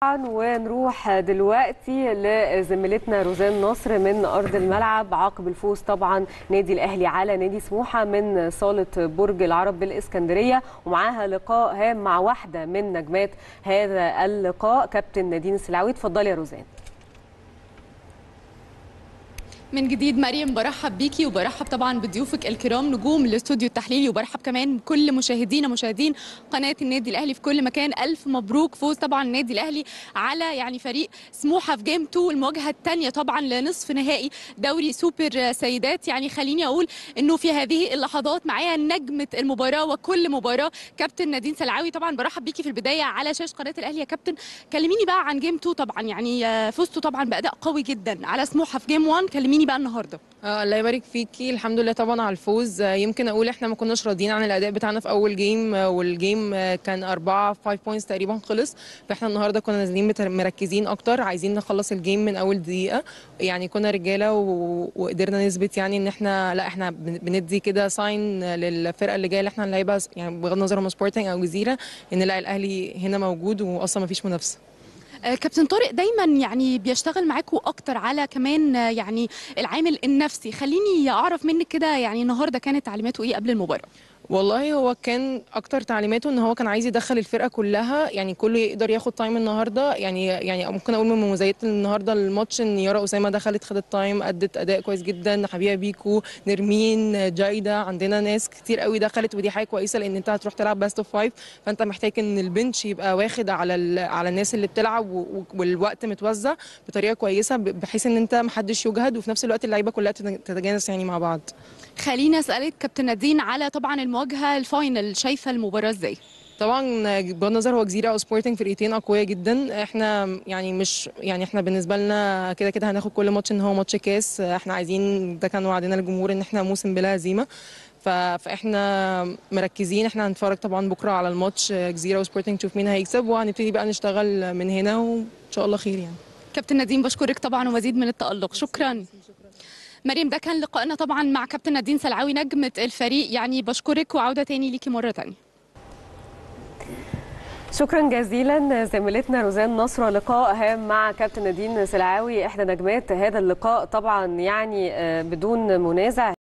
ونروح دلوقتي لزميلتنا روزان نصر من ارض الملعب عقب الفوز طبعا نادي الاهلي على نادي سموحه من صاله برج العرب بالاسكندريه ومعاها لقاء هام مع واحده من نجمات هذا اللقاء كابتن نادين السلعوي اتفضلي يا روزان من جديد مريم برحب بيكي وبرحب طبعا بضيوفك الكرام نجوم الاستوديو التحليلي وبرحب كمان بكل مشاهدينا مشاهدين قناه النادي الاهلي في كل مكان الف مبروك فوز طبعا النادي الاهلي على يعني فريق سموحه في جيم 2 المواجهه الثانيه طبعا لنصف نهائي دوري سوبر سيدات يعني خليني اقول انه في هذه اللحظات معايا نجمه المباراه وكل مباراه كابتن نادين سلعاوي طبعا برحب بيكي في البدايه على شاشه قناه الاهلي يا كابتن كلميني بقى عن جيم 2 طبعا يعني فزتوا طبعا باداء قوي جدا على سموحه في جيم 1 كلميني بقى النهارده آه الله يبارك فيكي الحمد لله طبعا على الفوز آه يمكن اقول احنا ما كناش راضيين عن الاداء بتاعنا في اول جيم آه والجيم آه كان أربعة 5 بوينتس تقريبا خلص فاحنا النهارده كنا نازلين متر- مركزين اكتر عايزين نخلص الجيم من اول دقيقه يعني كنا رجاله و... وقدرنا نثبت يعني ان احنا لا احنا بن- بندي كده ساين للفرقه اللي جايه اللي احنا هنلعبها يعني بغض النظر هم سبورتنج او جزيره ان لا الاهلي هنا موجود واصلا ما فيش منافسه آه، كابتن طارق دايما يعني بيشتغل معاكم اكتر على كمان آه، يعني العامل النفسي خليني اعرف منك كده يعني النهارده كانت تعليماته ايه قبل المباراه والله هو كان اكتر تعليماته ان هو كان عايز يدخل الفرقه كلها يعني كله يقدر ياخد تايم النهارده يعني يعني ممكن اقول من مميزات النهارده الماتش ان يارا اسامه دخلت خدت تايم ادت اداء كويس جدا حبيبه بيكو نرمين جايده عندنا ناس كتير قوي دخلت ودي حاجه كويسه لان انت هتروح تلعب باست اوف فايف فانت محتاج ان البنش يبقى واخد على ال- على الناس اللي بتلعب و- و- والوقت متوزع بطريقه كويسه ب- بحيث ان انت محدش يجهد وفي نفس الوقت اللعيبه كلها تت- تتجانس يعني مع بعض خليني اسالك كابتن نادين على طبعا المواجهه الفاينل شايفه المباراه ازاي طبعا بغض النظر هو جزيره او سبورتنج فرقتين اقوياء جدا احنا يعني مش يعني احنا بالنسبه لنا كده كده هناخد كل ماتش ان هو ماتش كاس احنا عايزين ده كان وعدنا للجمهور ان احنا موسم بلا هزيمه ف- فاحنا مركزين احنا هنتفرج طبعا بكره على الماتش جزيره وسبورتنج نشوف مين هيكسب وهنبتدي بقى نشتغل من هنا وان شاء الله خير يعني كابتن نادين بشكرك طبعا ومزيد من التالق شكرا مريم ده كان لقائنا طبعا مع كابتن نادين سلعاوي نجمه الفريق يعني بشكرك وعوده تاني ليكي مره تانية شكرا جزيلا زميلتنا روزان نصر لقاء هام مع كابتن نادين سلعاوي احدى نجمات هذا اللقاء طبعا يعني آه، بدون منازع